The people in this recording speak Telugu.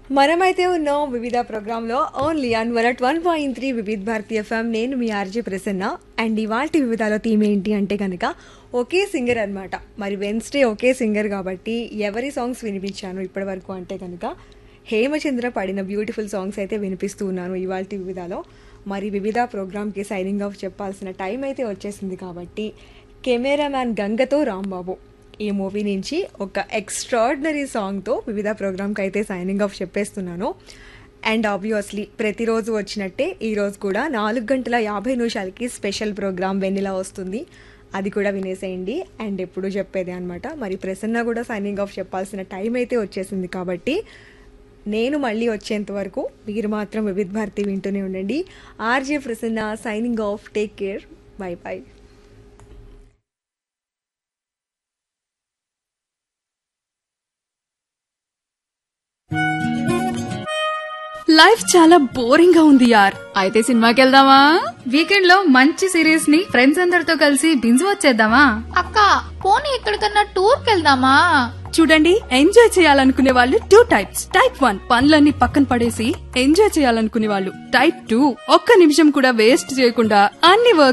మనమైతే ఉన్నాం వివిధ ప్రోగ్రాంలో only on one at one point three Vividh Bharatiya FM నేను మీ ఆర్జే ప్రసన్న అండ్ ఇవాళ వివిధాలో థీమ్ ఏంటి అంటే కనుక ఒకే సింగర్ అన్నమాట మరి వెన్స్డే ఒకే సింగర్ కాబట్టి ఎవరి సాంగ్స్ వినిపించాను ఇప్పటి వరకు అంటే కనుక హేమచంద్ర పాడిన బ్యూటిఫుల్ సాంగ్స్ అయితే వినిపిస్తూ ఉన్నాను ఇవాళ వివిధాలో మరి వివిధ ప్రోగ్రామ్కి సైనింగ్ ఆఫ్ చెప్పాల్సిన టైం అయితే వచ్చేసింది కాబట్టి కెమెరామ్యాన్ గంగతో రాంబాబు ఈ మూవీ నుంచి ఒక ఎక్స్ట్రాడినరీ సాంగ్తో వివిధ ప్రోగ్రామ్కి అయితే సైనింగ్ ఆఫ్ చెప్పేస్తున్నాను అండ్ ఆబ్వియస్లీ ప్రతిరోజు వచ్చినట్టే ఈరోజు కూడా నాలుగు గంటల యాభై నిమిషాలకి స్పెషల్ ప్రోగ్రామ్ వెన్నెలా వస్తుంది అది కూడా వినేసేయండి అండ్ ఎప్పుడు చెప్పేది అనమాట మరి ప్రసన్న కూడా సైనింగ్ ఆఫ్ చెప్పాల్సిన టైం అయితే వచ్చేసింది కాబట్టి నేను మళ్ళీ వచ్చేంత వరకు మీరు మాత్రం వివిధ్ భారతి వింటూనే ఉండండి RJ Prasanna signing off take care bye bye life చాలా బోరింగ్ గా ఉంది యార్ అయితే సినిమాకి వెళ్దామా వీకెండ్ లో మంచి సిరీస్ ని ఫ్రెండ్స్ అందరితో కలిసి బింజ్ వచ్చేద్దామా అక్క పోనీ ఎక్కడికన్నా టూర్ కెళ్దామా చూడండి ఎంజాయ్ చేయాలనుకునే వాళ్ళు టూ టైప్స్ టైప్ వన్ పనులన్నీ పక్కన పడేసి ఎంజాయ్ చేయాలనుకునే వాళ్ళు టైప్ టూ ఒక్క నిమిషం కూడా వేస్ట్ చేయకుండా అన్ని వర్క్